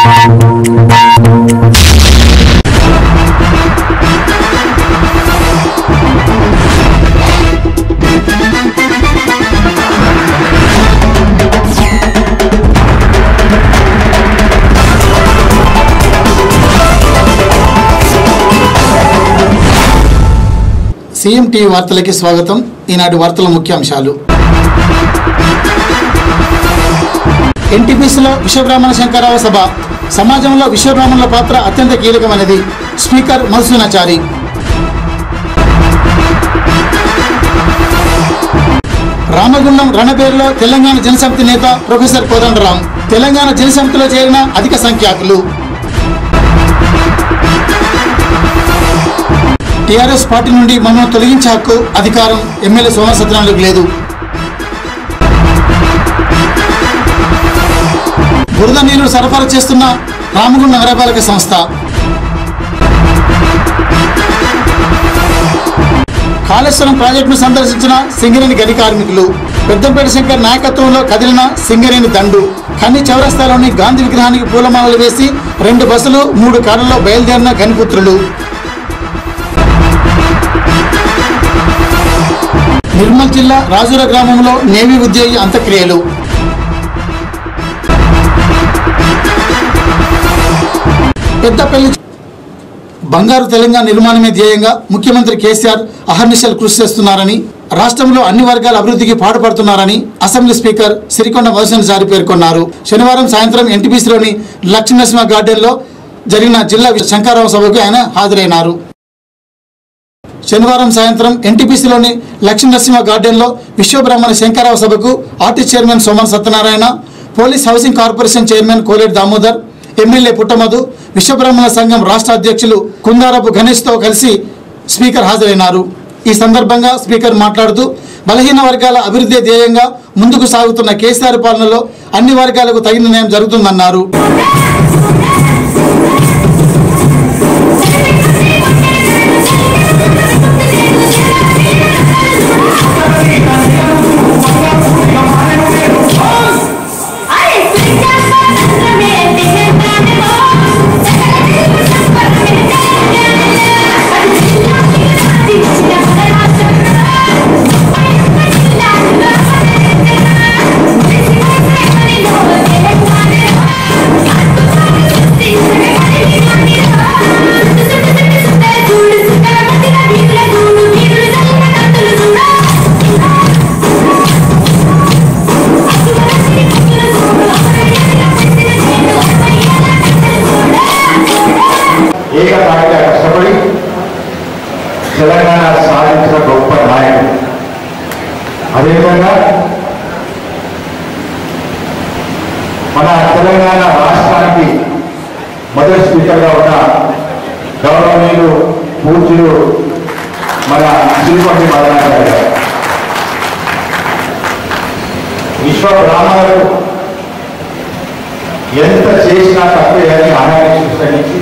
CM TV వార్తలకి స్వాగతం ఈనాటి వార్తల ముఖ్యాంశాలు ఎన్టీపీసీలో విశ్వబ్రాహ్మణ శంకరరావు సభ సమాజంలో విశ్వబ్రాహ్మణుల పాత్ర అత్యంత కీలకమైనది స్పీకర్ మధుసూనాచారి రామగుండం రణపేరులో తెలంగాణ జనసమితి నేత ప్రొఫెసర్ కోదండరాం తెలంగాణ జనసమితిలో చేరిన అధిక సంఖ్యాకులు టీఆర్ఎస్ పార్టీ నుండి మమ్మల్ని తొలగించే హక్కు అధికారం ఎమ్మెల్యే సోమ సత్యనారాయణకు లేదు బురద నీళ్లు సరఫరా చేస్తున్న రామగుండ నగరపాలక సంస్థ కాళేశ్వరం ప్రాజెక్టును సందర్శించిన సింగరేణి గని కార్మికులు పెద్దంపేట శంకర్ నాయకత్వంలో కదిలిన సింగరేణి దండు కన్ని చౌరస్తాలోని గాంధీ విగ్రహానికి పూలమాలలు వేసి రెండు బస్సులు మూడు కార్లలో బయలుదేరిన గనిపుత్రులు నిర్మల్ జిల్లా రాజుల గ్రామంలో నేవీ ఉద్యోగి అంత్యక్రియలు పెద్దపల్లి బంగారు తెలంగాణ నిర్మాణమే ధ్యేయంగా ముఖ్యమంత్రి కేసీఆర్ అహర్నిశలు కృషి చేస్తున్నారని రాష్ట్రంలో అన్ని వర్గాల అభివృద్ధికి పాటుపడుతున్నారని అసెంబ్లీ స్పీకర్ సిరికొండ జారి పేర్కొన్నారు శనివారం సాయంత్రం ఎన్టీపీసీలోని లక్ష్మీనరసింహ గార్డెన్లో జరిగిన జిల్లా శంకారావు సభకు ఆయన హాజరైనారు శనివారం సాయంత్రం ఎన్టీపీసీలోని లక్ష్మీనరసింహ గార్డెన్లో విశ్వబ్రహ్మణ శంకరరావు సభకు RT chairman Soman Satyanarayana police housing corporation chairman Koleti Damodar MLA Puttamadhu Vishwabrahmana సంఘం రాష్ట్ర అధ్యక్షులు కుందారపు గణేష్తో కలిసి స్పీకర్ హాజరైనారు ఈ సందర్భంగా స్పీకర్ మాట్లాడుతూ బలహీన వర్గాల అభివృద్ధి ధ్యేయంగా ముందుకు సాగుతున్న కేసీఆర్ పాలనలో అన్ని వర్గాలకు తగిన న్యాయం జరుగుతుందన్నారు ఏకతాటిగా కష్టపడి తెలంగాణ సాధించిన గొప్ప నాయకుడు అదేవిధంగా మన తెలంగాణ రాష్ట్రానికి మొదటి స్పీకర్గా ఉన్న గౌరవనీయులు పూజ్యులు మన శ్రీపతి మదనాచార్య గారు విశ్వ బ్రాహ్మణులు ఎంత చేసినా తప్పే అని ఆనాన్ని సృష్టించి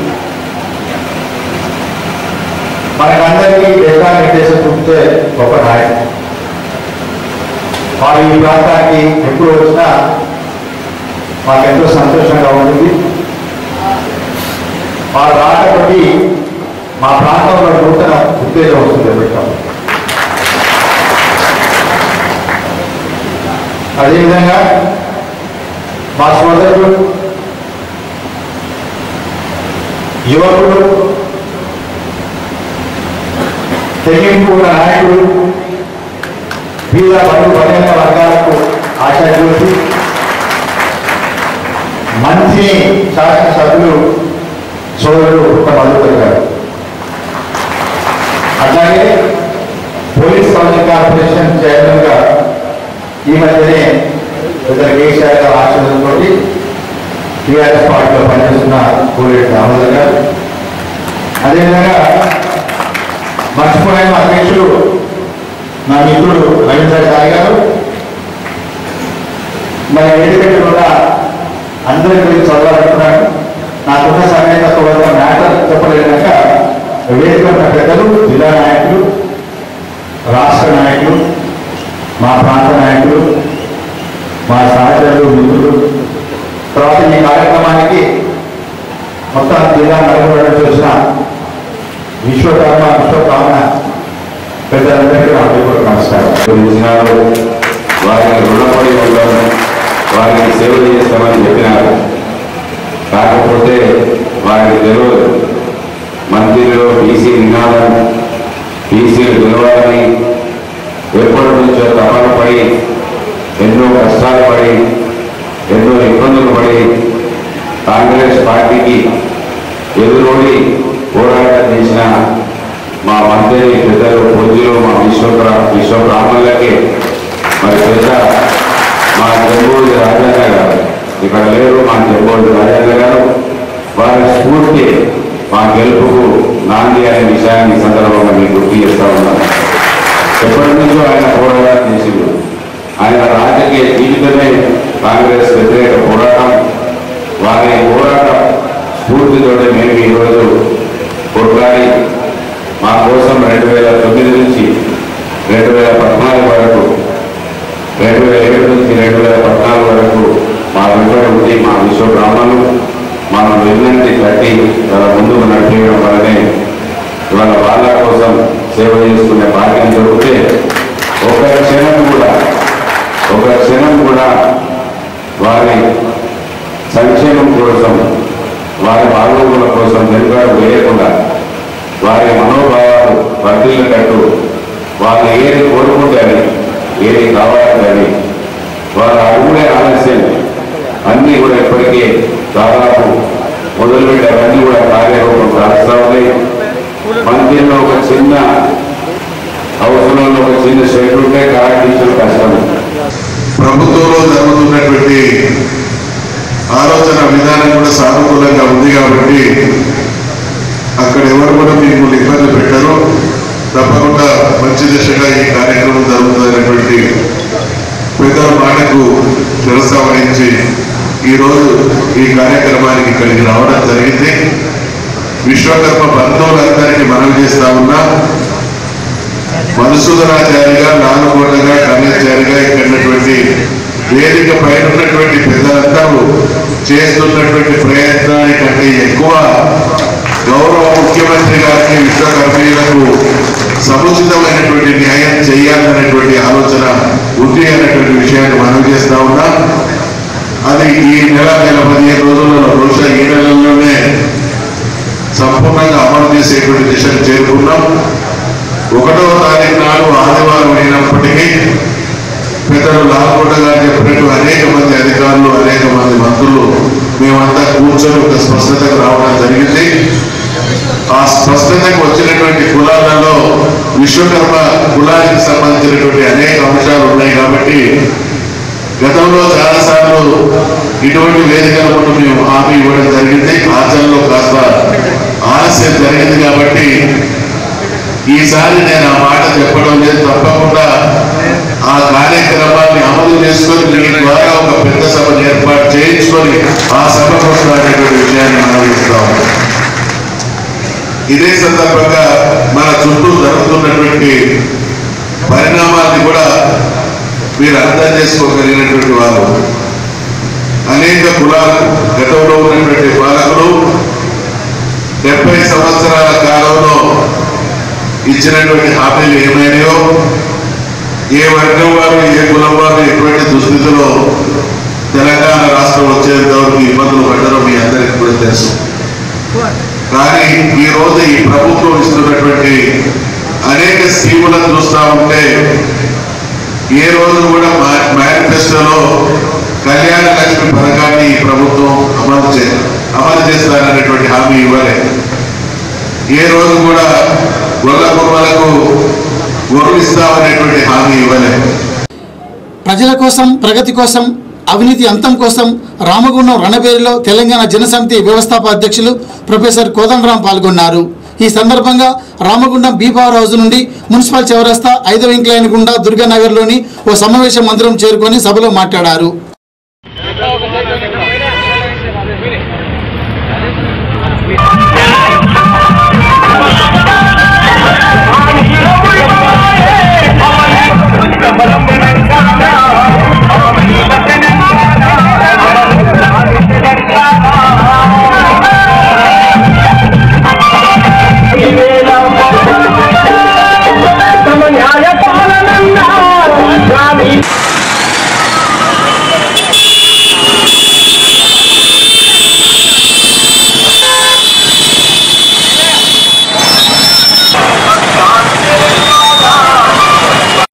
మనకందరికీ డేటా నిర్దేశం చూపితే గొప్ప నాయకుడు వారు ఈ ప్రాంతానికి ఎప్పుడు వచ్చినా మాకెంతో సంతోషంగా ఉంటుంది వారు రాకపోతే మా ప్రాంతంలో నూతన ఉత్తేజం వస్తుంది పెట్టాం అదేవిధంగా మా సోదరులు యువకులు తెగింపు ఉన్న నాయకుడు వీర బడు బలైన వర్గాలకు ఆశ చూసి మంచి శాసనసభ్యులు సోదరుడు ఒక మధుకర్ గారు అట్లాగే పోలీస్ కౌన్సిల్ కార్పొరేషన్ చైర్మన్ గా ఈ మధ్యనే ఇద్దరు కేసీఆర్ గారు ఆశీర్వాదంతో టీఆర్ఎస్ పార్టీలో పనిచేస్తున్న కోలేటి దామోదర్ గారు అదేవిధంగా మర్చిపోయిన అధ్యక్షుడు నా మిత్రుడు రవీంద్ర సాయి గారు మరి వేదికట్టు కూడా అందరి గురించి చదవాలనుకున్నాను నాకున్న సమయంలో కొంత మ్యాటర్ చెప్పలేక వేదిక ఉన్న పెద్దలు జిల్లా నాయకులు రాష్ట్ర నాయకులు మా ప్రాంత నాయకులు మా సహచరులు మిత్రులు తర్వాత ఈ కార్యక్రమానికి జిల్లా నలుగురు చూసిన విశ్వకర్మ విశ్వకామ పెద్దలందరికీ నా పేరు నమస్కారం ఇచ్చినారు వారికి రుణపడి ఉంటాము వారికి సేవ చేస్తామని చెప్పినారు కాకపోతే వారికి తెలియదు మంత్రిలో బీసీ నినాదం బీసీలు గెలవాలని ఎప్పటి నుంచో తపన పడి ఎన్నో కష్టాలు పడి ఎన్నో ఇబ్బందులు పడి కాంగ్రెస్ పార్టీకి ఎదురోడి పోరాటం చేసిన మా మంత్రి పెద్దలు పూజలు మా విశ్వప్ర విశ్వబ్రాహ్మణులకి మరి పెద్ద మా జంబూడి రాజన్న గారు ఇక్కడ లేరు మా జంబూడి రాజన్న గారు వారి స్ఫూర్తి మా గెలుపుకు నాంది అనే విషయాన్ని ఈ సందర్భంగా మీకు గుర్తు చేస్తా ఉన్నాను ఎప్పటి నుంచో ఆయన పోరాటం చేసిండు ఆయన రాజకీయ జీవితమే కాంగ్రెస్ వ్యతిరేక పోరాటం వారి పోరాటం స్ఫూర్తితోనే మేము ఈరోజు కొట్లాడి మా కోసం రెండు వేల తొమ్మిది నుంచి రెండు వేల పద్నాలుగు వరకు రెండు వేల ఏడు నుంచి రెండు వేల పద్నాలుగు వరకు మా వెంబడి ఉండి మా విశ్వ బ్రాహ్మణులు మనం వెన్నంటి కట్టి వాళ్ళ ముందుకు నడిపించడం వల్లనే ఇవాళ వాళ్ళ కోసం సేవ చేసుకునే భాగ్యం దొరికితే ఒక క్షణం కూడా ఒక క్షణం కూడా వారి సంక్షేమం కోసం వారి బాగోగుల కోసం వెనుకాడు వేయకుండా వారి మనోభావాలు వర్ధిల్లేటట్టు వాళ్ళు ఏది కోరుకుంటే అని ఏది కావాలంటే అని వారు అడుగునే ఆలస్యం అన్నీ కూడా ఇప్పటికీ దాదాపు మొదలుపెట్టి అవన్నీ కూడా కార్యరూపం సాధిస్తూ ఉన్నాయి మందిరంలో ఒక చిన్న అవసరంలో ఒక చిన్న షెడ్ ఉంటే కార్యదీక్షలు కష్టం ప్రభుత్వంలో జరుగుతున్నటువంటి ఆలోచన విధానం కూడా సానుకూలంగా ఉంది కాబట్టి అక్కడ ఎవరు కూడా మీకు ఇబ్బంది పెట్టరు తప్పకుండా మంచి దిశగా ఈ కార్యక్రమం జరుగుతుందనేటువంటి పెద్ద మాటకు శిరసావహించి ఈరోజు ఈ కార్యక్రమానికి ఇక్కడికి రావడం జరిగింది విశ్వకర్మ బంధువులందరికీ మనవి చేస్తా ఉన్నా మధుసూదనాచారిగా నాలుగోటగా కన్యాచారిగా ఇక్కడ ఉన్నటువంటి వేదిక పైన ఉన్నటువంటి పెద్దలందరూ చేస్తున్నటువంటి ప్రయత్నానికంటే ఎక్కువ గౌరవ ముఖ్యమంత్రి గారికి విశ్వకర్మీయులకు సముచితమైనటువంటి న్యాయం చేయాలనేటువంటి ఆలోచన ఉంది అనేటువంటి విషయాన్ని మనం చేస్తా ఉన్నా అది ఈ నెల నెల పదిహేను రోజులలో బహుశా ఈ నెలలోనే సంపూర్ణంగా అమలు చేసేటువంటి దిశకు చేరుకున్నాం ఒకటవ తారీఖు నాడు ఆదివారం అయినప్పటికీ పెద్దలు లాల్కోట గారు చెప్పినట్టు అనేక మంది అధికారులు అనేక మంది మంత్రులు మేమంతా కూర్చొని ఒక స్పష్టతకు రావడం జరిగింది ఆ స్పష్టతకు వచ్చినటువంటి కులాలలో విశ్వకర్మ కులానికి సంబంధించినటువంటి అనేక అంశాలు ఉన్నాయి కాబట్టి గతంలో చాలాసార్లు ఇటువంటి వేదికల ముందు మేము హామీ ఇవ్వడం జరిగింది ఆచరణలో కాస్త ఆలస్యం జరిగింది కాబట్టి ఈసారి నేను ఆ మాట చెప్పడం లేదు తప్పకుండా ఆ కార్యక్రమాన్ని అమలు చేసుకొని మీ ద్వారా ఒక పెద్ద సభను ఏర్పాటు చేయించుకొని ఆ సభకు వస్తున్నటువంటి విషయాన్ని మనం ఇస్తాము ఇదే సందర్భంగా మన చుట్టూ జరుగుతున్నటువంటి పరిణామాన్ని కూడా మీరు అర్థం చేసుకోగలిగినటువంటి వారు అనేక కులాలు గతంలో ఉన్నటువంటి పాలకులు డెబ్బై సంవత్సరాల కాలంలో ఇచ్చినటువంటి హామీలు ఏమైనాయో ఏ వర్గం వారు ఏ కులం వారు ఎటువంటి దుస్థితిలో తెలంగాణ రాష్ట్రం వచ్చేంత వరకు ఇబ్బందులు పడ్డారో మీ అందరికీ కూడా తెలుసు కానీ ఈ రోజు ఈ ప్రభుత్వం ఇస్తున్నటువంటి అనేక స్కీములను చూస్తా ఉంటే ఏ రోజు కూడా మా- మేనిఫెస్టోలో కళ్యాణ లక్ష్మి పథకాన్ని ఈ ప్రభుత్వం అమలు చే అమలు చేస్తారనేటువంటి హామీ ఇవ్వలేదు ఏ రోజు కూడా గొల్ల కుర్మలకు గొర్రెలు ఇస్తామనేటువంటి హామీ ఇవ్వలేదు ప్రజల కోసం ప్రగతి కోసం అవినీతి అంతం కోసం రామగుండం రణబేరిలో తెలంగాణ జనసమితి వ్యవస్థాపక అధ్యక్షులు ప్రొఫెసర్ కోదండరాం పాల్గొన్నారు ఈ సందర్భంగా రామగుండం బీబార్ హౌస్ నుండి మున్సిపల్ చౌరస్తా ఐదవ ఇంక్లైన్ గుండా దుర్గానగర్లోని ఓ సమావేశ మందిరం చేరుకొని సభలో మాట్లాడారు తెలంగాణ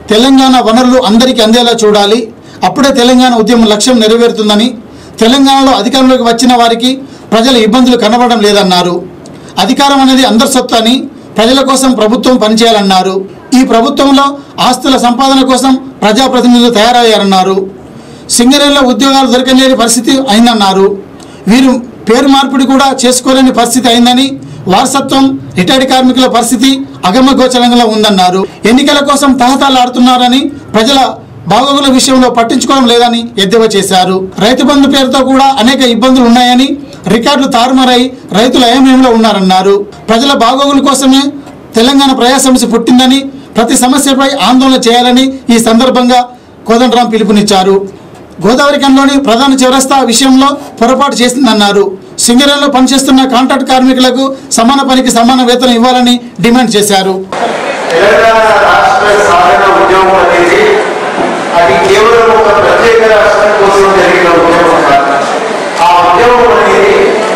తెలంగాణ వనరులు అందరికీ అందేలా చూడాలి అప్పుడే తెలంగాణ ఉద్యమం లక్ష్యం నెరవేరుతుందని తెలంగాణలో అధికారంలోకి వచ్చిన వారికి ప్రజల ఇబ్బందులు కనబడడం లేదన్నారు అధికారం అనేది అందరి సొత్తు అని ప్రజల కోసం ప్రభుత్వం పనిచేయాలన్నారు ఈ ప్రభుత్వంలో ఆస్తుల సంపాదన కోసం ప్రజాప్రతినిధులు తయారయ్యారన్నారు సింగరేణిలో ఉద్యోగాలు దొరకలేని పరిస్థితి అయిందన్నారు వీరు పేరు మార్పిడి కూడా చేసుకోలేని పరిస్థితి అయిందని వారసత్వం రిటైర్డ్ కార్మికుల పరిస్థితి అగమగోచరంగా ఉందన్నారు ఎన్నికల కోసం తహతలాడుతున్నారని ప్రజల బాగోగుల విషయంలో పట్టించుకోవడం లేదని ఎద్దేవా చేశారు రైతు బంధు పేరుతో కూడా అనేక ఇబ్బందులు ఉన్నాయని రికార్డులు తారుమారై రైతులు అయమయంలో ఉన్నారన్నారు ప్రజల బాగోగుల కోసమే తెలంగాణ ప్రజా సమస్య పుట్టిందని ప్రతి సమస్యపై ఆందోళన చేయాలని ఈ సందర్భంగా కోదండరాం పిలుపునిచ్చారు గోదావరి కన్లోని ప్రధాన చౌరస్తా విషయంలో పొరపాటు చేసిందన్నారు సింగరేణిలో పనిచేస్తున్న కాంట్రాక్ట్ కార్మికులకు సమాన పనికి సమాన వేతనం ఇవ్వాలని డిమాండ్ చేశారు తెలంగాణ రాష్ట్ర సాధన ఉద్యమం అనేది అది కేవలం ఒక ప్రత్యేక రాష్ట్రం కోసం జరిగిన ఉద్యమం కాదు ఆ ఉద్యమం అనేది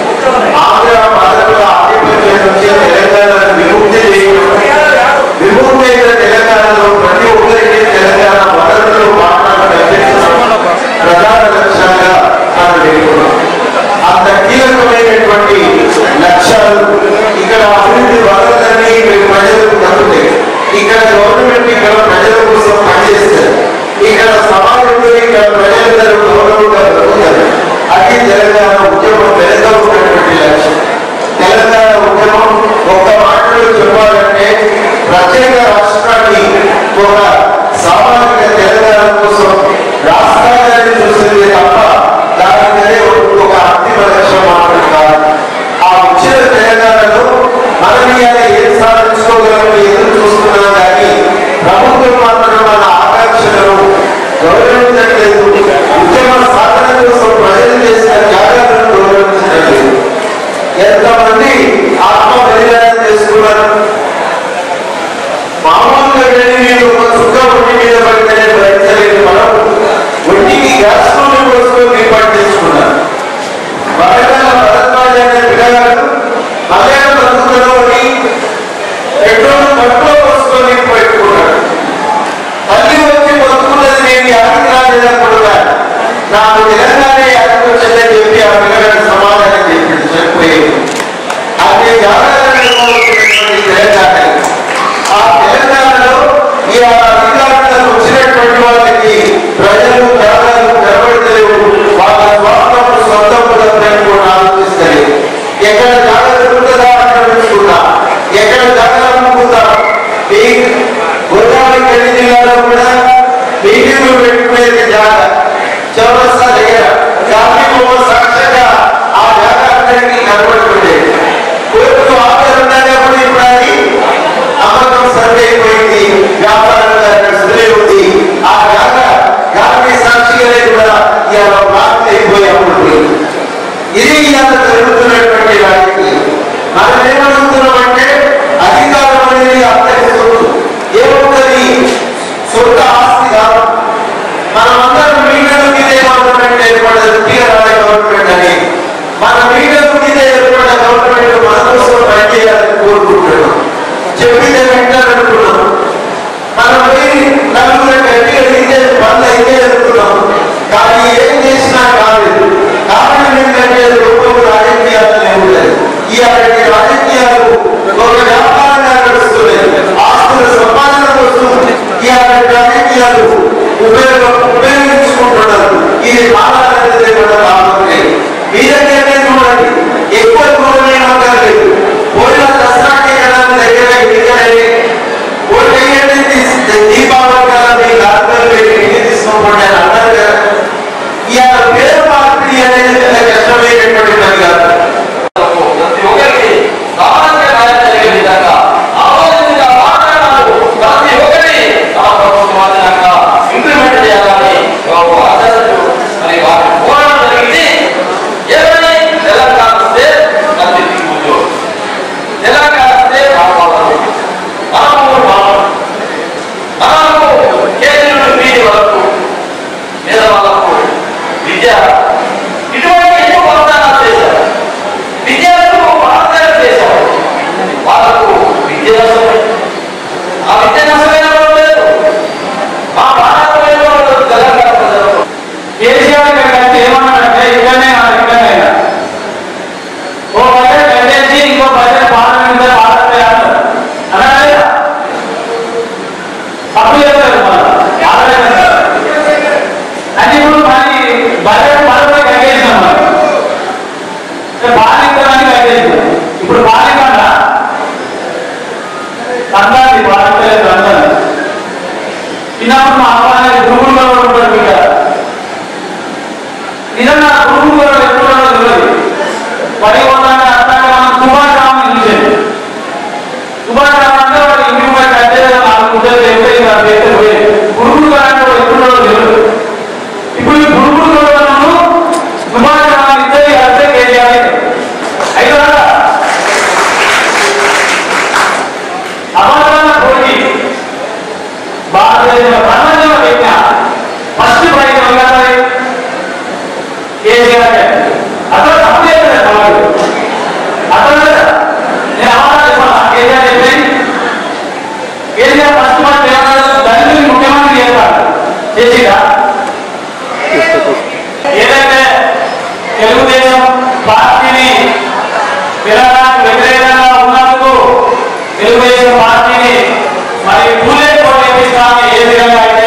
ఆంధ్ర భారతుల ఆధిపత్యం నుంచి తెలంగాణను విముక్తి చేయడం విముక్తి అయిన తెలంగాణలో ప్రతి ఒక్కరికి తెలంగాణ వనరులు మాట్లాడడం ప్రధాన లక్ష్యంగా మనం పెట్టుకున్నాం అంత కీలకమైనటువంటి లక్ష్యాలు ఇక్కడ అభివృద్ధి వనరులన్నీ ఇక్కడ ప్రజలకు దక్కుతాయి ఇక్కడ గవర్నమెంట్ ఇక్కడ ప్రజల కోసం పనిచేస్తారు ఇక్కడ సమాజంలో ఇక్కడ ప్రజలందరూ గౌరవంగా బతుకుతారు అది తెలంగాణ ఉద్యమం వెనుక ఉన్నటువంటి లక్ష్యం తెలంగాణ ఉద్యమం ఒక్క మాటలో చెప్పాలంటే ప్రత్యేక రాష్ట్రాన్ని ఒక సామాజిక తెలంగాణ కోసం రాష్ట్రాన్ని చూసింది తప్ప దానికనే ఒక అంతిమ లక్ష్యం మాత్రం కాదు ఆ వచ్చిన తెలంగాణలో మనం ఇవాళ ఏం సాధించుకోగలమని ఎదురు చూస్తున్నాం కానీ ప్రభుత్వం మాత్రం మన ఆకాంక్షలను గౌరవించట్లేదు ఉద్యమ సాధన కోసం ప్రజలు చేసిన త్యాగాలను గౌరవించట్లేదు ఎంతమంది ఆత్మ బలిదానం చేసుకున్నారు మామూలుగా వెళ్ళి నేను ఒక చుక్క ఒంటి మీద పడితేనే భరించలేని మనం ఒంటికి గ్యాస్ నూనె పోసుకొని ఏర్పాటు చేసుకున్నారు వరంగల్ భరద్వాజ అనే పిల్లగాడు మలయాళ బతుకులలో అని పెట్రోల్ కట్టులో పోసుకొని పెట్టుకున్నాడు తల్లి వచ్చి బతుకున్నది నేను యాదికి రాలేదప్పుడు నాకు తెలంగాణ యాదికి వచ్చిందని చెప్పి ఆ పిల్లగాడు సమాధానం చెప్పి చెప్పిపోయింది అది జాగ్రత్తటువంటి తెలంగాణ ఆ తెలంగాణలో ఈ ఆ అధికారులకు వచ్చినటువంటి వాళ్ళకి ప్రజలు త్యాగాలు నిలబడలేవు వాళ్ళ స్వార్థం సొంతం కూడా ఆలోచిస్తలేదు ఎక్కడ జాగ్రత్త ఉంటుందా అక్కడ పెట్టుకుంటా ఎక్కడ జాగ్రత్త అమ్ముకుంటా ఈ గోదావరి కడి జిల్లాలో కూడా మీటింగ్లు పెట్టుకునేది జాగ్రత్త చౌరస్తా దగ్గర గాంధీ బొమ్మ సాక్ష్యంగా ఆ జాగా అందరికీ కనబడుతుండేది కోర్టు ఆఫర్ ఉన్నప్పుడు ఇప్పుడు అది అమ్మకం సర్వే అయిపోయింది వ్యాపారంగా సర్వే ఉంది ఆ జాగా గాంధీ సాక్షిగానే కూడా ఇవాళ ప్రాప్తి అయిపోయి అప్పుడు పోయింది. ఇది ఇవాళ జరుగుతున్నటువంటి రాజకీయం మనం ఏమనుకుంటున్నామంటే అధికారం అనేది అందరి సొత్తు ఏముంటది సొంత ఆస్తి కాదు మనమందరం మీడియాల మీద గవర్నమెంట్ ఏర్పడదు తీరాల గవర్నమెంట్ అని మన మీడియాల మీద ఏర్పడిన గవర్నమెంట్ మన కోసం పనిచేయాలని కోరుకుంటున్నాం చెప్పితే వింటారనుకున్నాం మనం పోయి నలుగురు గట్టిగా ఇదే పనులు అయితే అనుకున్నాం కానీ ఏం చేసినా కాలేదు కారణం ఏంటంటే రూపం రాజకీయాలనే ఉండదు ఈ అలాంటి రాజకీయాలు ఒక వ్యాపారంగా నడుస్తున్నాయి ఆస్తుల సంపాదన కోసం ఈ అలాంటి రాజకీయాలు ఉపయోగ ఉపయోగించుకుంటున్నారు ఇది మాట్లాడేది కూడా కావాలి మీ దగ్గరనే చూడండి ఎక్కువ దూరమైన లేదు పోయిన దసరాకి కదా మీ దగ్గర ఎన్నికలే ఓటు వేయండి దీపావళి కదా మీ గార్డెన్ పెట్టి ఎన్ని తీసుకోకుండా అని అన్నారు కదా ఇవాళ పేరు మార్పిడి అనేది పెద్ద కష్టమైనటువంటి పని కాదు ప్రతి ఒక్కరికి సమానంగా న్యాయం జరిగే విధంగా ఆలోచనగా మాట్లాడాలి ప్రతి ఒక్కరి తమ ప్రభుత్వాధీనంగా ఇంప్లిమెంట్ చేయాలని ఒక అధ్యక్షుడు మరి వారి పోరాటం జరిగింది ఏమని తెలంగాణ స్టేట్ గురువులు ఉంటారు బిడ్డ నిజంగా గురువు గారు ఎప్పుడున్నారో తెలియదు పడి పోతానే అట్లాగే మనం సుభాష్ రామని చూసేది సుభాష్ రామ్ అంటే వాడు ఇంటికి పోయి కట్టే నాలుగు గుడ్డలు ఎప్పుడైతే నా చేతి పోయి గురువులు గారు అంటే వాడు ఎప్పుడున్నారో తెలియదు ఇప్పుడు ఈ గురువులు గారు సుభాష్ రామ్ ఇద్దరు అంటే కేజీఆర్ అయితే అవాదన పోటీ భారతదేశ ప్రపంచంలో పెట్టిన ఫస్ట్ ప్రైజ్ ఎవరు కేసీఆర్ గారు. అసలు తప్పు చేయలేదు సమాజం. అసలు నేను అవాదన చెప్పాలా కేసీఆర్ చెప్పేది కేసీఆర్ ఫస్ట్ మాట ఏమన్నాడు దళితులు ముఖ్యమంత్రి చేస్తాడు చేసిరా ఏదైతే తెలుగుదేశం పార్టీని పిలవడానికి వ్యతిరేకంగా ఉన్నందుకు తెలుగుదేశం పార్టీని మరి పూలే కోటేపిస్తామని ఏ విధంగా అయితే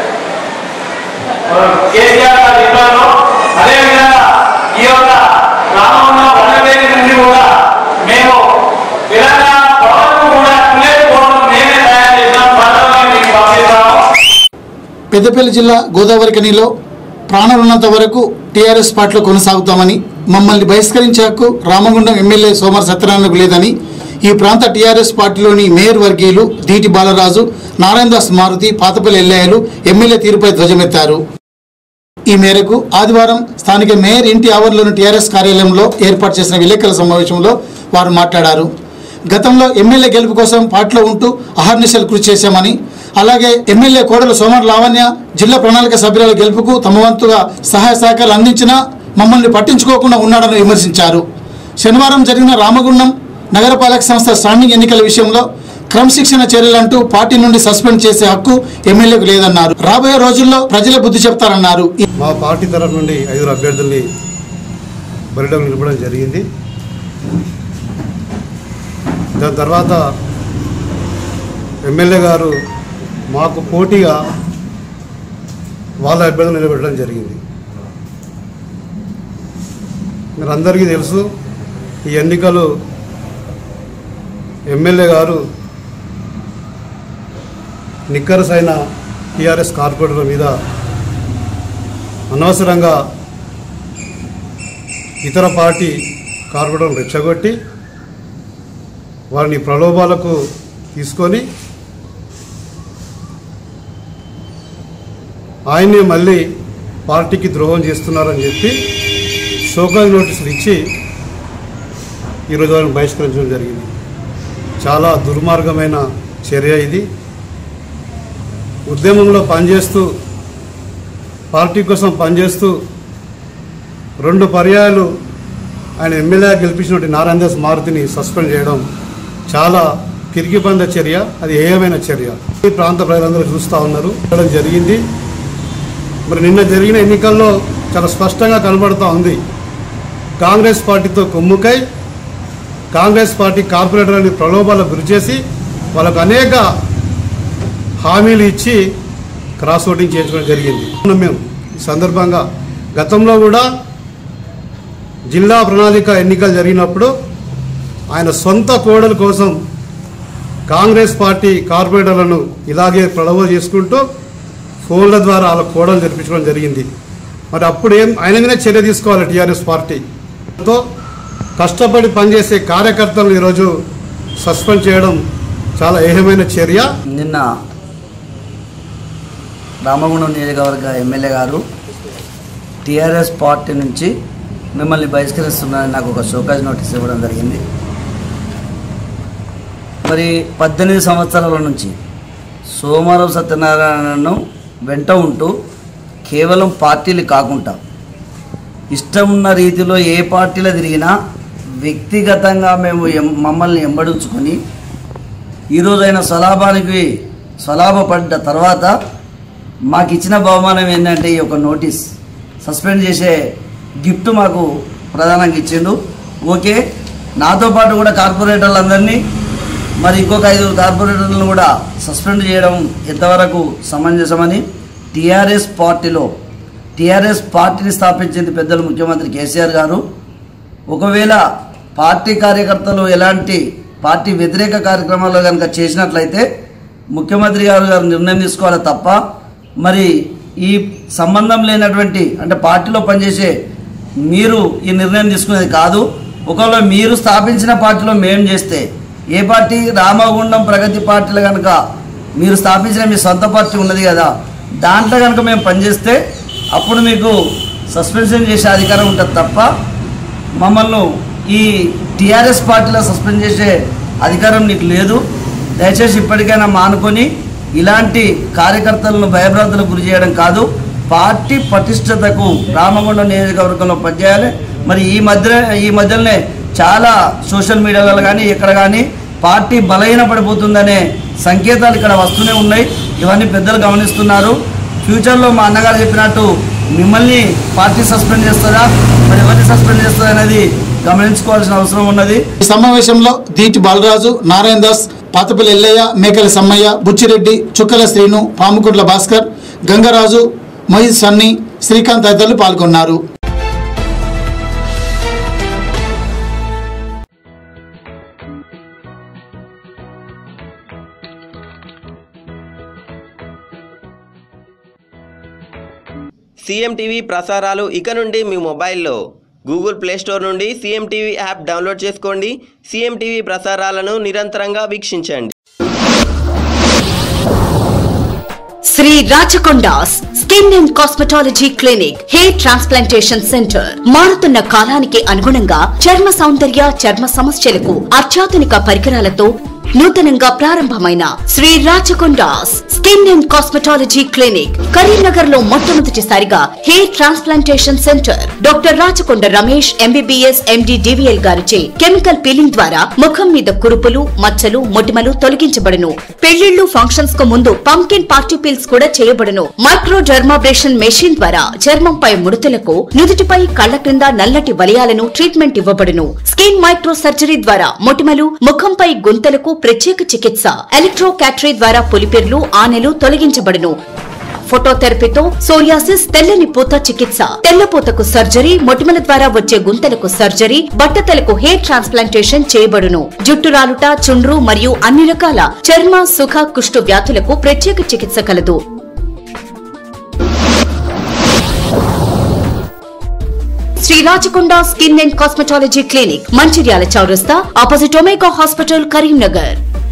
ఆ, కేసీఆర్ గారు చెప్పారో అదేవిధంగా ఈ యొక్క గ్రామంలో బండపేట నుండి కూడా మేము తెలంగాణ భవన్కు కూడా పూలే కోటను మేమే తయారు చేసినాం త్వరలో మీకు పంపిస్తాము పెద్దపల్లి జిల్లా గోదావరి కనిలో ప్రాణం ఉన్నంత వరకు టీఆర్ఎస్ పార్టీలో కొనసాగుతామని మమ్మల్ని బహిష్కరించే హక్కు రామగుండం ఎమ్మెల్యే సోమర్ సత్యనారాయణకు లేదని ఈ ప్రాంత టీఆర్ఎస్ పార్టీలోని మేయర్ వర్గీయులు దీటి బాలరాజు నారాయణ దాస్ మారుతి పాతపల్లి ఎల్లయ్యలు ఎమ్మెల్యే తీరుపై ధ్వజమెత్తారు ఈ మేరకు ఆదివారం స్థానిక మేయర్ ఇంటి ఆవరణలోని టీఆర్ఎస్ కార్యాలయంలో ఏర్పాటు చేసిన విలేకరుల సమావేశంలో వారు మాట్లాడారు గతంలో ఎమ్మెల్యే గెలుపు కోసం పార్టీలో ఉంటూ అహర్నిశలు కృషి చేశామని అలాగే ఎమ్మెల్యే కోడలు సోమర్ లావణ్య జిల్లా ప్రణాళిక సభ్యుల గెలుపుకు తమ వంతుగా సహాయ సహకారాలు అందించినా మమ్మల్ని పట్టించుకోకుండా ఉన్నాడని విమర్శించారు శనివారం జరిగిన రామగుండం నగరపాలక సంస్థ స్టాండింగ్ ఎన్నికల విషయంలో క్రమశిక్షణ చర్యలంటూ పార్టీ నుండి సస్పెండ్ చేసే హక్కు ఎమ్మెల్యేకు లేదన్నారు రాబోయే రోజుల్లో ప్రజలే బుద్ధి చెప్తారన్నారు మా పార్టీ తరఫు నుండి ఐదుగురు అభ్యర్థుల్ని బరిలో నిలపడం జరిగింది దాని తర్వాత ఎమ్మెల్యే గారు మాకు పోటీగా వాళ్ళ అభ్యర్థులు నిలబెట్టడం జరిగింది మీరు అందరికీ తెలుసు ఈ ఎన్నికలు ఎమ్మెల్యే గారు నిక్కరస్ అయిన టీఆర్ఎస్ కార్పొరేటర్ల మీద అనవసరంగా ఇతర పార్టీ కార్పొరేటర్లను రెచ్చగొట్టి వారిని ప్రలోభాలకు తీసుకొని ఆయన్ని మళ్ళీ పార్టీకి ద్రోహం చేస్తున్నారని చెప్పి షోకాజ్ నోటీసులు ఇచ్చి ఈరోజు వారిని బహిష్కరించడం జరిగింది చాలా దుర్మార్గమైన చర్య ఇది ఉద్యమంలో పనిచేస్తూ పార్టీ కోసం పనిచేస్తూ రెండు పర్యాయాలు ఆయన ఎమ్మెల్యే గెలిపించినటువంటి నారాయణ దాస్ మారుతిని సస్పెండ్ చేయడం చాలా పిరికిబంద చర్య అది ఏయమైన చర్య ఈ ప్రాంత ప్రజలందరూ చూస్తూ ఉన్నారు చేయడం జరిగింది మరి నిన్న జరిగిన ఎన్నికల్లో చాలా స్పష్టంగా కనబడుతూ ఉంది కాంగ్రెస్ పార్టీతో కొమ్ముకై కాంగ్రెస్ పార్టీ కార్పొరేటర్ని ప్రలోభాలకు గురిచేసి వాళ్ళకు అనేక హామీలు ఇచ్చి క్రాస్ ఓటింగ్ చేయించడం జరిగింది మేము ఈ సందర్భంగా గతంలో కూడా జిల్లా ప్రణాళిక ఎన్నికలు జరిగినప్పుడు ఆయన సొంత కోడల కోసం కాంగ్రెస్ పార్టీ కార్పొరేటర్లను ఇలాగే ప్రలోభ చేసుకుంటూ ఫోన్ల ద్వారా వాళ్ళ కోడలు జరిపించడం జరిగింది మరి అప్పుడు ఏం ఆయన మీదే చర్య తీసుకోవాలి టీఆర్ఎస్ పార్టీ తో కష్టపడి పనిచేసే కార్యకర్తలను ఈరోజు సస్పెండ్ చేయడం చాలా ఏహమైన చర్య నిన్న రామగుండం నియోజకవర్గ ఎమ్మెల్యే గారు టీఆర్ఎస్ పార్టీ నుంచి మిమ్మల్ని బహిష్కరిస్తున్నారని నాకు ఒక షోకాజ్ నోటీస్ ఇవ్వడం జరిగింది మరి పద్దెనిమిది సంవత్సరాల నుంచి సోమవారం సత్యనారాయణను వెంట ఉంటూ కేవలం పార్టీలు కాకుండా ఇష్టం ఉన్న రీతిలో ఏ పార్టీలో తిరిగినా వ్యక్తిగతంగా మేము ఎం- మమ్మల్ని ఎంబడించుకొని ఈరోజు ఆయన స్వలాభానికి స్వలాభపడ్డ తర్వాత మాకు ఇచ్చిన బహుమానం ఏంటంటే ఈ యొక్క నోటీస్ సస్పెండ్ చేసే గిఫ్ట్ మాకు ప్రధానంగా ఇచ్చిండు ఓకే నాతో పాటు కూడా కార్పొరేటర్లందరినీ మరి ఇంకొక ఐదు కార్పొరేటర్లను కూడా సస్పెండ్ చేయడం ఎంతవరకు సమంజసమని టీఆర్ఎస్ పార్టీలో టీఆర్ఎస్ పార్టీని స్థాపించింది పెద్దలు ముఖ్యమంత్రి కేసీఆర్ గారు ఒకవేళ పార్టీ కార్యకర్తలు ఎలాంటి పార్టీ వ్యతిరేక కార్యక్రమాలు కనుక చేసినట్లయితే ముఖ్యమంత్రి గారు గారు నిర్ణయం తీసుకోవాలి తప్ప మరి ఈ సంబంధం లేనటువంటి అంటే పార్టీలో పనిచేసే మీరు ఈ నిర్ణయం తీసుకునేది కాదు ఒకవేళ మీరు స్థాపించిన పార్టీలో మేము చేస్తే ఏ పార్టీ రామగుండం ప్రగతి పార్టీలు కనుక మీరు స్థాపించిన మీ సొంత పార్టీ ఉన్నది కదా దాంట్లో కనుక మేము పనిచేస్తే అప్పుడు మీకు సస్పెన్షన్ చేసే అధికారం ఉంటుంది తప్ప మమ్మల్ని ఈ టీఆర్ఎస్ పార్టీలో సస్పెండ్ చేసే అధికారం నీకు లేదు దయచేసి ఇప్పటికైనా మానుకొని ఇలాంటి కార్యకర్తలను భయభ్రాంతులకు గురి చేయడం కాదు పార్టీ పటిష్టతకు రామగుండం నియోజకవర్గంలో పనిచేయాలి మరి ఈ మధ్య ఈ మధ్యలోనే చాలా సోషల్ మీడియాలో కానీ ఇక్కడ కానీ పార్టీ బలహీన పడిపోతుందనే సంకేతాలు ఇక్కడ వస్తూనే ఉన్నాయి ఇవన్నీ పెద్దలు గమనిస్తున్నారు ఫ్యూచర్లో మా అన్నగారు చెప్పినట్టు మిమ్మల్ని పార్టీ సస్పెండ్ చేస్తుందా మరి ఎవరిని సస్పెండ్ చేస్తుందా అనేది గమనించుకోవాల్సిన అవసరం ఉన్నది ఈ సమావేశంలో దీటి బాలరాజు నారాయణ దాస్ పాతపల్లి ఎల్లయ్య మేకల సమ్మయ్య బుచ్చిరెడ్డి చుక్కల శ్రీను పాముకుంట్ల భాస్కర్ గంగరాజు మొహిద్ సన్నీ శ్రీకాంత్ తదితరులు పాల్గొన్నారు సీఎం టీవీ ప్రసారాలు ఇక నుండి మీ మొబైల్లో గూగుల్ ప్లే స్టోర్ నుండి సీఎం టీవీ యాప్ డౌన్లోడ్ చేసుకోండి సీఎం టీవీ ప్రసారాలను నిరంతరంగా వీక్షించండి Shri Rachakondas skin and cosmetology clinic hair transplantation centre మారుతున్న కాలానికి అనుగుణంగా చర్మ సౌందర్య చర్మ సమస్యలకు అత్యాధునిక పరికరాలతో నూతనంగా ప్రారంభమైన Shri Rachakondas skin and cosmetology clinic Karimnagar లో మొట్టమొదటిసారిగా hair transplantation centre doctor Rachakonda Ramesh MBBS MD DVL గారిచే కెమికల్ పీలింగ్ ద్వారా ముఖం మీద కురుపులు మచ్చలు మొటిమలు తొలగించబడును పెళ్లిళ్లు ఫంక్షన్స్ కు ముందు పంకిన్ పార్టీ పీల్స్ కూడా చేయబడును మైక్రో డర్మాబ్రేషన్ మెషిన్ ద్వారా చర్మంపై ముడతలకు నుదుటిపై కళ్ల క్రింద నల్లటి వలయాలను ట్రీట్మెంట్ ఇవ్వబడును స్కిన్ మైక్రో సర్జరీ ద్వారా మొటిమలు ముఖంపై గుంతలకు ప్రత్యేక చికిత్స ఎలక్ట్రో క్యాటరీ ద్వారా పులిపెర్లు ఆనెలు తొలగించబడును ఫోటోథెరపీతో సోరియాసిస్ తెల్లని పూత చికిత్స తెల్లపూతకు సర్జరీ మొటిమల ద్వారా వచ్చే గుంతలకు సర్జరీ బట్టతలకు హెయిర్ ట్రాన్స్ప్లాంటేషన్ చేయబడును జుట్టు రాలుట చుండ్రు మరియు అన్ని రకాల చర్మ సుఖ కుష్టు వ్యాధులకు ప్రత్యేక చికిత్స కలదు Shri Rachakonda skin and cosmetology clinic Mancherial చౌరస్తా opposite Omega hospital Karimnagar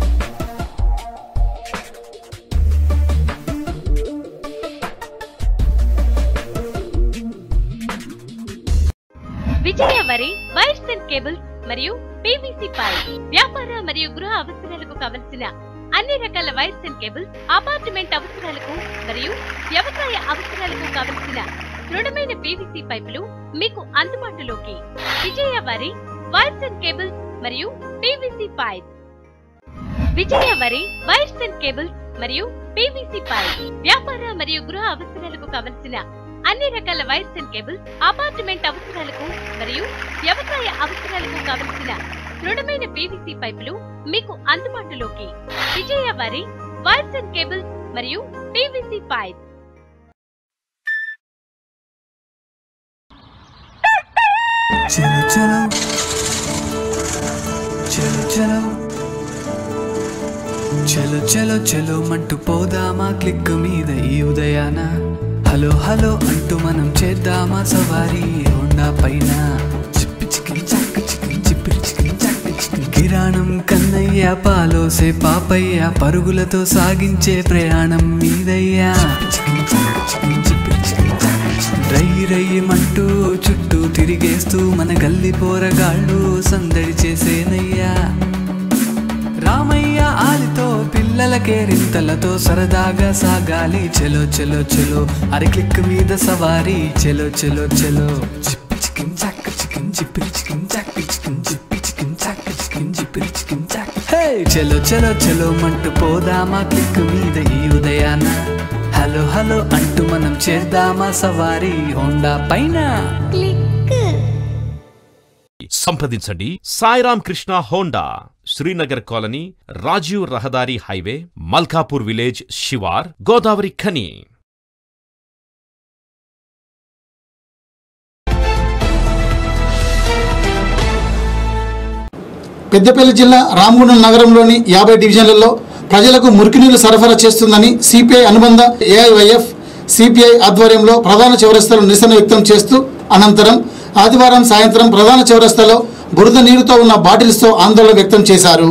Vijaya వరి వైర్స్ అండ్ కేబుల్స్ మరియు పీవీసీ పైప్ వ్యాపార మరియు గృహ అవసరాలకు కావలసిన అన్ని రకాల వైర్స్ అండ్ కేబుల్స్ అపార్ట్మెంట్ అవసరాలకు మరియు వ్యవసాయ అవసరాలకు కావలసిన దృఢమైన పీవీసీ పైపులు మీకు అందుబాటులోకి విజయ వరి వైర్స్ అండ్ కేబుల్స్ మరియు పీవీసీ పైప్ విజయ వరి వైర్స్ అండ్ కేబుల్స్ మరియు పీవీసీ పైప్ వ్యాపార మరియు గృహ అవసరాలకు కావలసిన అన్ని రకాల వైర్స్ అండ్ కేబుల్స్ అపార్ట్మెంట్ అవసరాలకు మరియు వ్యవసాయ అవసరాలకు కావలసిన దృఢమైన పీవీసీ పైపులు మీకు అందుబాటులోకి విజయ వరి వైర్స్ అండ్ కేబుల్స్ మరియు పీవీసీ పైప్ చలో చలో చలో చలో చలో చలో చలో మంటూ పోదామా క్లిక్ మీద ఈ ఉదయాన హలో హలో అంటూ మనం చేద్దామా సవారీ హోండా పైన చిప్పి చికిన్ చక్క చికిన్ చిప్పిరి చికిన్ చక్క చికిన్ కిరాణం కన్నయ్య పాలోసే పాపయ్య పరుగులతో సాగించే ప్రయాణం మీదయ్యా చికిన్ చక్క చికిన్ చిప్పిరి చికిన్ చక్క చికిన్. రై రయ్యమంటూ చుట్టూ తిరిగేస్తూ మన గల్లి పోరగాళ్ళు సందడి చేసేనయ్యా రామయ్య ఆలితో పిల్లలకే రింతలతో సరదాగా సాగాలి చెలో చెలో చెలో అరి క్లిక్ మీద సవారీ చెలో చెలో చెలో చిప్పి చికిన్ చాక్ చికిన్ చిప్పిరి చికిన్ చాక్ చికిన్ చిప్పి చికిన్ చాక్ చికిన్ చిప్పిరి చికిన్ చాక్ హే చెలో చెలో చెలో మంటూ పోదామా క్లిక్ మీద ఈ ఉదయాన హలో హలో అంటూ మనం చేద్దామా సవారీ హోండా పైన సంప్రదించండి సాయిరామ్ కృష్ణ హోండా శ్రీనగర్ కాలనీ రాజీవ్ రహదారి హైవే మల్కాపూర్ విలేజ్ శివార్ గోదావరి ఖని పెద్దపల్లి జిల్లా రామగుండం నగరంలోని యాభై డివిజన్లలో ప్రజలకు మురికినీరు సరఫరా చేస్తుందని సిపిఐ అనుబంధ ఏఐవైఎఫ్ సిపిఐ ఆధ్వర్యంలో ప్రధాన చౌరస్తాలో నిరసన వ్యక్తం చేస్తూ అనంతరం ఆదివారం సాయంత్రం ప్రధాన చౌరస్తాలో బురద నీరుతో ఉన్న బాటిల్స్తో ఆందోళన వ్యక్తం చేశారు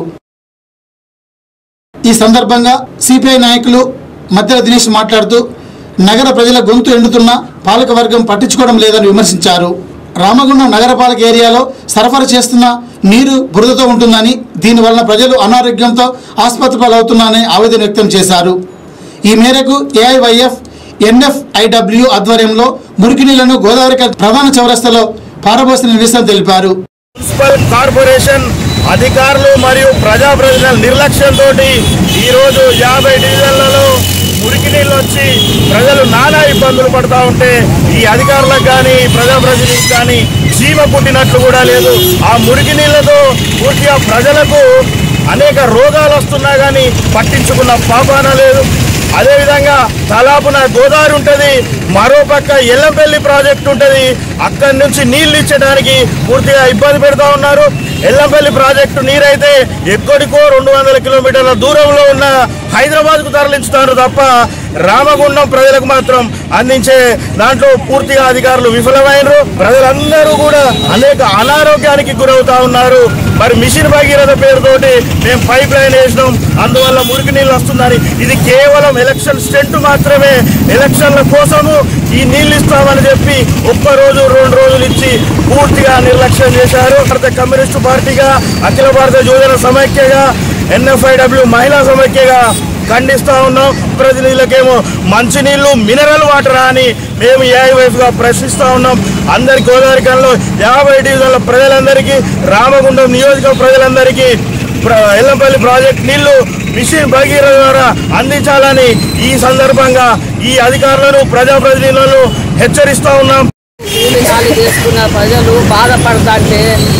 ఈ సందర్భంగా సిపిఐ నాయకులు మధ్య దినేష్ మాట్లాడుతూ నగర ప్రజల గొంతు ఎండుతున్న పాలకవర్గం పట్టించుకోవడం లేదని విమర్శించారు రామగుండం నగరపాలక ఏరియాలో సరఫరా చేస్తున్న నీరు బురదతో ఉంటుందని దీనివల్ల ప్రజలు అనారోగ్యంతో ఆసుపత్రి పాలవుతున్నారని ఆవేదన వ్యక్తం చేశారు ఈ మేరకు ఏఐవైఎఫ్ ఎన్ఎఫ్ఐడబ్ల్యూ ఆధ్వర్యంలో మురికి నీళ్లను గోదావరి ప్రధాన చౌరస్తాలో పారబోసిన నిరసన తెలిపారు మున్సిపల్ కార్పొరేషన్ అధికారులు మరియు ప్రజాప్రతినిధుల నిర్లక్ష్యంతో ఈరోజు యాభై డివిజన్లలో మురికి నీళ్ళు వచ్చి ప్రజలు నానా ఇబ్బందులు పడతా ఉంటే ఈ అధికారులకు కానీ ప్రజాప్రతినిధులకు కానీ చీమ పుట్టినట్లు కూడా లేదు ఆ మురికి నీళ్లతో పూర్తిగా ప్రజలకు అనేక రోగాలు వస్తున్నా కానీ పట్టించుకున్న పాపాన లేదు అదేవిధంగా తలాపున గోదావరి ఉంటుంది మరోపక్క ఎల్లంపల్లి ప్రాజెక్ట్ ఉంటుంది అక్కడి నుంచి నీళ్లు ఇచ్చడానికి పూర్తిగా ఇబ్బంది పెడతా ఉన్నారు ఎల్లంపల్లి ప్రాజెక్టు నీరైతే ఎక్కడికో రెండు వందల కిలోమీటర్ల దూరంలో ఉన్న హైదరాబాద్కు తరలించుతారు తప్ప రామగుండం ప్రజలకు మాత్రం అందించే దాంట్లో పూర్తిగా అధికారులు విఫలమైనరు ప్రజలందరూ కూడా అనేక అనారోగ్యానికి గురవుతా ఉన్నారు మరి మిషన్ భగీరథ పేరుతోటి మేము పైప్ లైన్ వేసినాం అందువల్ల మురికి నీళ్ళు వస్తుందని ఇది కేవలం ఎలక్షన్ స్టెంట్ మాత్రమే ఎలక్షన్ల కోసము ఈ నీళ్ళు ఇస్తామని చెప్పి ఒక్క రోజు రెండు రోజులు ఇచ్చి పూర్తిగా నిర్లక్ష్యం చేశారు భారత కమ్యూనిస్టు పార్టీగా అఖిల భారత యువజన సమైక్యగా ఎన్ఎఫ్ఐడబ్ల్యూ మహిళా సమైక్యగా ఖండిస్తా ఉన్నాం ప్రతినిధులకేమో మంచినీళ్లు మినరల్ వాటర్ అని మేము ఏఐవైఫ్ గా ప్రశ్నిస్తా ఉన్నాం అందరి గోదావరికంలో యాభై డివిజన్ల ప్రజలందరికీ రామగుండం నియోజక ప్రజలందరికీ ప్ర- ఎల్లంపల్లి ప్రాజెక్ట్ నీళ్లు మిషన్ భగీరథ ద్వారా అందించాలని ఈ సందర్భంగా ఈ అధికారులను ప్రజాప్రతినిధులను హెచ్చరిస్తా ఉన్నాం కూలి నాలి చేసుకున్న ప్రజలు బాధపడతాంటే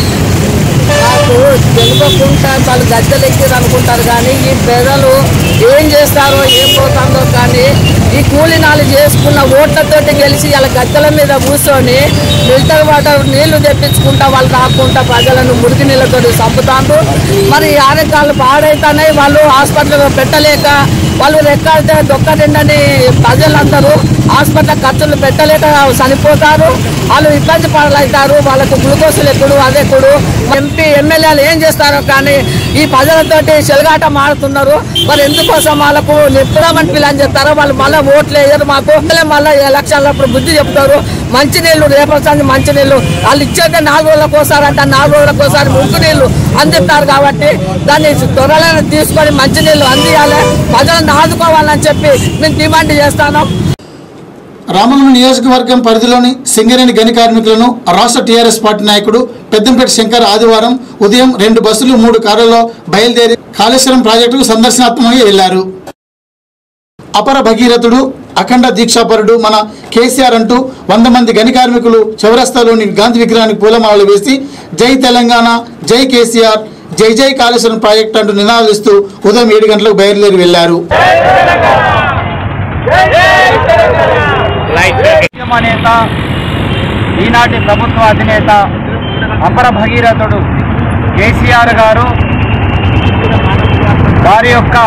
నాకు తెలియకుండా వాళ్ళు గద్దెలు ఎక్కిరు అనుకుంటారు కానీ ఈ ప్రజలు ఏం చేస్తారో ఏం పోతుందో కానీ ఈ కూలి నాలి చేసుకున్న ఓట్లతోటి గెలిచి వాళ్ళ గద్దెల మీద కూర్చొని ఫిల్టర్ వాటర్ నీళ్లు తెప్పించుకుంటా వాళ్ళు రాకుండా ప్రజలను మురికి నీళ్ళతోటి చంపుతాండ్రు మరి ఈ ఆరోగ్యాలు పాడైతున్నాయి వాళ్ళు హాస్పిటల్లో పెట్టలేక వాళ్ళు రెక్కాడితే దొక్క నిండని ప్రజలందరూ హాస్పిటల్ ఖర్చులు పెట్టలేక చనిపోతారు వాళ్ళు ఇబ్బంది పడలవుతారు వాళ్ళకు గ్లూకోజులు ఎక్కుడు అదెక్కుడు ఎంపీ ఎమ్మెల్యేలు ఏం చేస్తారో కానీ ఈ ప్రజలతోటి చెలగాట మారుతున్నారు మరి ఎందుకోసం వాళ్ళకు నిప్పుదామని పిల్లని చెప్తారో వాళ్ళు మళ్ళీ ఓట్లు వేయరు మాకు మళ్ళీ ఎలక్షన్లప్పుడు బుద్ధి చెప్తారు మంచినీళ్ళు రేపటి మంచినీళ్ళు వాళ్ళు ఇచ్చేది నాలుగు రోజులకు ఒకసారి అంటే నాలుగు రోజులకు ఒకసారి ముగ్గు నీళ్ళు అందిస్తారు కాబట్టి దాన్ని త్వరలో తీసుకొని మంచినీళ్ళు అందియాలి ప్రజలను ఆదుకోవాలని చెప్పి మేము డిమాండ్ చేస్తాను రామగుండం నియోజకవర్గం పరిధిలోని సింగరేణి గని కార్మికులను రాష్ట్ర టీఆర్ఎస్ పార్టీ నాయకుడు పెద్దంపేట శంకర్ ఆదివారం ఉదయం రెండు బస్సులు మూడు కార్లలో బయలుదేరి కాళేశ్వరం ప్రాజెక్టుకు సందర్శనాత్మకంగా వెళ్లారు అపర భగీరథుడు అఖండ దీక్షాపరుడు మన కేసీఆర్ అంటూ వంద మంది గని కార్మికులు చౌరస్తాలోని గాంధీ విగ్రహానికి పూలమాలలు వేసి జై తెలంగాణ జై కేసీఆర్ జై జై కాళేశ్వరం ప్రాజెక్టు అంటూ నినాదిస్తూ ఉదయం ఏడు గంటలకు బయలుదేరి వెళ్లారు ఉద్యమ నేత ఈనాటి ప్రభుత్వ అధినేత అపర భగీరథుడు కేసీఆర్ గారు వారి యొక్క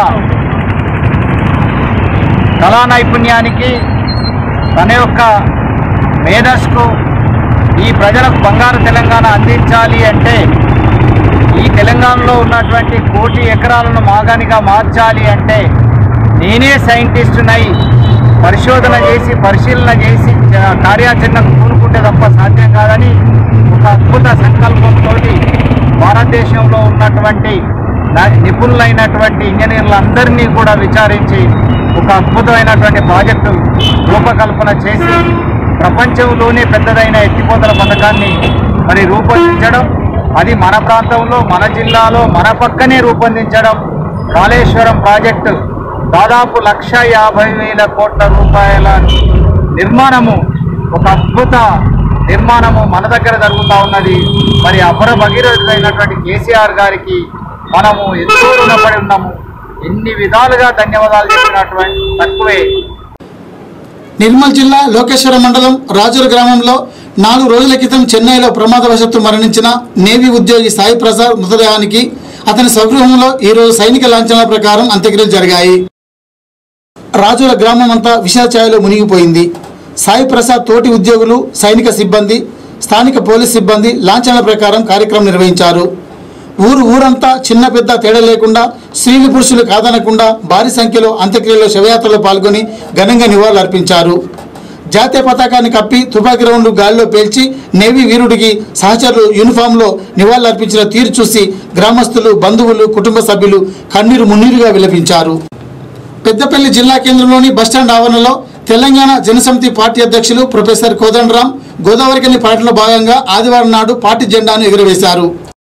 కళా నైపుణ్యానికి తన యొక్క మేధస్కు ఈ ప్రజలకు బంగారు తెలంగాణ అందించాలి అంటే ఈ తెలంగాణలో ఉన్నటువంటి కోటి ఎకరాలను మాగానిగా మార్చాలి అంటే నేనే సైంటిస్టునై పరిశోధన చేసి పరిశీలన చేసి చ- కార్యాచరణకు పూనుకుంటే తప్ప సాధ్యం కాదని ఒక అద్భుత సంకల్పంతో భారతదేశంలో ఉన్నటువంటి నా- నిపుణులైనటువంటి ఇంజనీర్లందరినీ కూడా విచారించి ఒక అద్భుతమైనటువంటి ప్రాజెక్టు రూపకల్పన చేసి ప్రపంచంలోనే పెద్దదైన ఎత్తిపోతల పథకాన్ని మరి రూపొందించడం అది మన ప్రాంతంలో మన జిల్లాలో మన పక్కనే రూపొందించడం కాళేశ్వరం ప్రాజెక్టు దాదాపు లక్ష యాభై వేల కోట్ల రూపాయల నిర్మాణము ఒక అద్భుత నిర్మాణము మన దగ్గర జరుగుతూ ఉన్నది మరి అపర భగీరథుడైనటువంటి కేసీఆర్ గారికి మనము ఎంతో రుణపడి ఉన్నాము ఎన్ని విధాలుగా ధన్యవాదాలు చెప్పినటువంటి తక్కువే నిర్మల్ జిల్లా లోకేశ్వర మండలం రాజుల గ్రామంలో నాలుగు రోజుల క్రితం చెన్నైలో ప్రమాదవశత్తు మరణించిన నేవీ ఉద్యోగి సాయి ప్రసాద్ మృతదేహానికి అతని స్వగృహంలో ఈరోజు సైనిక లాంఛనాల ప్రకారం అంత్యక్రియలు జరిగాయి రాజుల గ్రామం అంతా విషాఛాయలో మునిగిపోయింది సాయి ప్రసాద్ తోటి ఉద్యోగులు సైనిక సిబ్బంది స్థానిక పోలీస్ సిబ్బంది లాంఛనాల ప్రకారం కార్యక్రమం నిర్వహించారు ఊరు ఊరంతా చిన్న పెద్ద తేడా లేకుండా స్త్రీలు పురుషులు కాదనకుండా భారీ సంఖ్యలో అంత్యక్రియలో శవయాత్రలో పాల్గొని ఘనంగా నివాళులు అర్పించారు జాతీయ పతాకాన్ని కప్పి తుపాకీ రౌండ్లు గాలిలో పేల్చి నేవీ వీరుడికి సహచరులు యూనిఫామ్లో నివాళులు అర్పించిన తీరు చూసి గ్రామస్తులు బంధువులు కుటుంబ సభ్యులు కన్నీరు మున్నీరుగా విలపించారు పెద్దపల్లి జిల్లా కేంద్రంలోని బస్టాండ్ ఆవరణలో తెలంగాణ జనసమితి పార్టీ అధ్యక్షులు ప్రొఫెసర్ కోదండరాం గోదావరికని పర్యటనలో భాగంగా ఆదివారం నాడు పార్టీ జెండాను ఎగురవేశారు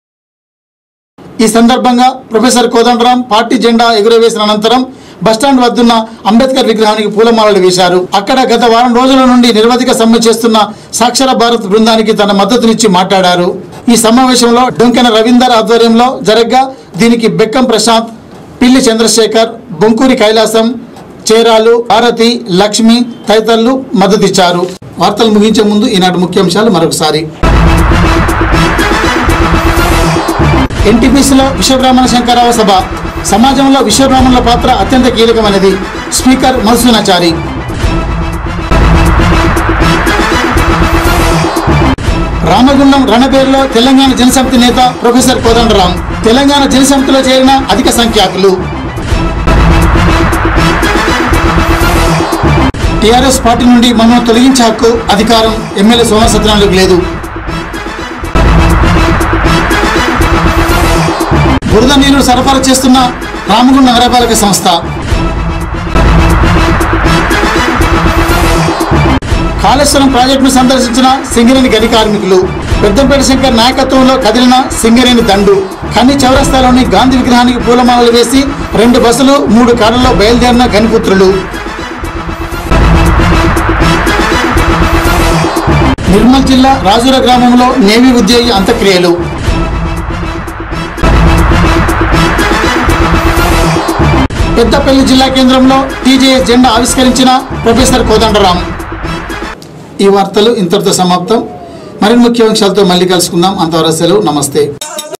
ఈ సందర్భంగా ప్రొఫెసర్ కోదండరాం పార్టీ జెండా ఎగురవేసిన అనంతరం బస్టాండ్ వద్దున్న అంబేద్కర్ విగ్రహానికి పూలమాలలు వేశారు అక్కడ గత వారం రోజుల నుండి నిరవధిక సమ్మె చేస్తున్న సాక్షర భారత్ బృందానికి తన మద్దతునిచ్చి మాట్లాడారు ఈ సమావేశంలో డొంకెన రవీందర్ ఆధ్వర్యంలో జరగ్గా దీనికి బెక్కం ప్రశాంత్ పిల్లి చంద్రశేఖర్ బొంకూరి కైలాసం చేరాలు భారతి లక్ష్మి తదితరులు మద్దతిచ్చారు వార్తలు ముగించే ముందు ఈనాటి ముఖ్యాంశాలు మరొకసారి ఎన్టీపీసీలో విశ్వబ్రాహ్మణ శంకరావ సభ సమాజంలో విశ్వబ్రాహ్మణుల పాత్ర అత్యంత కీలకమైనది స్పీకర్ మధుసూనాచారి రామగుండం రణబేరులో తెలంగాణ జనసమితి నేత ప్రొఫెసర్ కోదండరాం తెలంగాణ జనసమితిలో చేరిన అధిక సంఖ్యాకులు టీఆర్ఎస్ పార్టీ నుండి మమ్మల్ని తొలగించే హక్కు అధికారం ఎమ్మెల్యే సోమ సత్యనారాయణకు లేదు బురద నీళ్లు సరఫరా చేస్తున్న రామగుండ నగరపాలక సంస్థ కాళేశ్వరం ప్రాజెక్టును సందర్శించిన సింగరేణి గని కార్మికులు పెద్దంపేట శంకర్ నాయకత్వంలో కదిలిన సింగరేణి దండు కన్ని చౌరస్తాలోని గాంధీ విగ్రహానికి పూలమాలలు వేసి రెండు బస్సులు మూడు కార్లలో బయలుదేరిన గనిపుత్రులు నిర్మల్ జిల్లా రాజుల గ్రామంలో నేవీ ఉద్యోగి అంత్యక్రియలు పెద్దపల్లి జిల్లా కేంద్రంలో టీజేఎస్ జెండా ఆవిష్కరించిన ప్రొఫెసర్ కోదండరాం ఈ వార్తలు ఇంతటితో సమాప్తం మరిన్ని ముఖ్యాంశాలతో మళ్ళీ కలుసుకుందాం అంతవరకు సెలవు నమస్తే